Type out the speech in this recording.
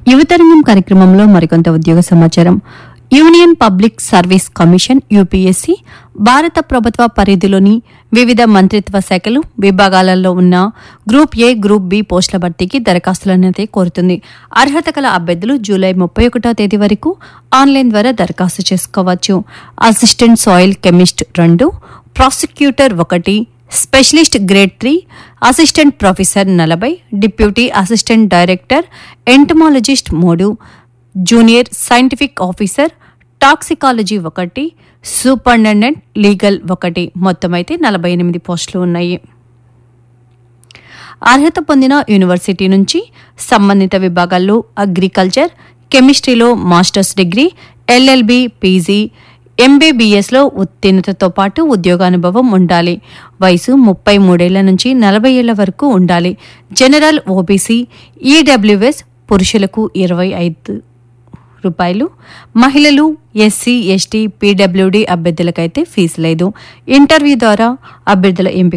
యువతరంగం కార్యక్రమంలో మరికొంత ఉద్యోగ సమాచారం union public service commission UPSC భారత ప్రభుత్వ పరిధిలోని వివిధ మంత్రిత్వ శాఖలు విభాగాలలో ఉన్న గ్రూప్ ఏ గ్రూప్ బి పోస్టుల భర్తీకి దరఖాస్తులనైతే కోరుతుంది అర్హత గల అభ్యర్థులు జూలై ముప్పై ఒకటో తేదీ వరకు ఆన్లైన్ ద్వారా దరఖాస్తు చేసుకోవచ్చు అసిస్టెంట్ సాయిల్ కెమిస్ట్ రెండు ప్రాసిక్యూటర్ ఒకటి specialist grade three assistant professor నలభై డిప్యూటీ అసిస్టెంట్ డైరెక్టర్ ఎంటమాలజిస్ట్ మూడు జూనియర్ సైంటిఫిక్ ఆఫీసర్ టాక్సికాలజీ ఒకటి సూపరింటెండెంట్ లీగల్ ఒకటి మొత్తం అయితే నలభై ఎనిమిది పోస్టులు ఉన్నాయి అర్హత పొందిన యూనివర్సిటీ నుంచి సంబంధిత విభాగాల్లో అగ్రికల్చర్ కెమిస్ట్రీలో మాస్టర్స్ డిగ్రీ ఎల్ఎల్బి పీజీ ఎంబీబీఎస్లో ఉత్తీర్ణతతో పాటు ఉద్యోగానుభవం ఉండాలి వయసు ముప్పై మూడేళ్ల నుంచి నలభై ఏళ్ల వరకు ఉండాలి జనరల్ ఓబీసీ ఈడబ్ల్యూఎస్ పురుషులకు ఇరవై ఐదు రూపాయలు మహిళలు ఎస్సీ ఎస్టీ పీడబ్ల్యూడి అభ్యర్థులకైతే ఫీజు లేదు ఇంటర్వ్యూ ద్వారా అభ్యర్థుల ఎంపిక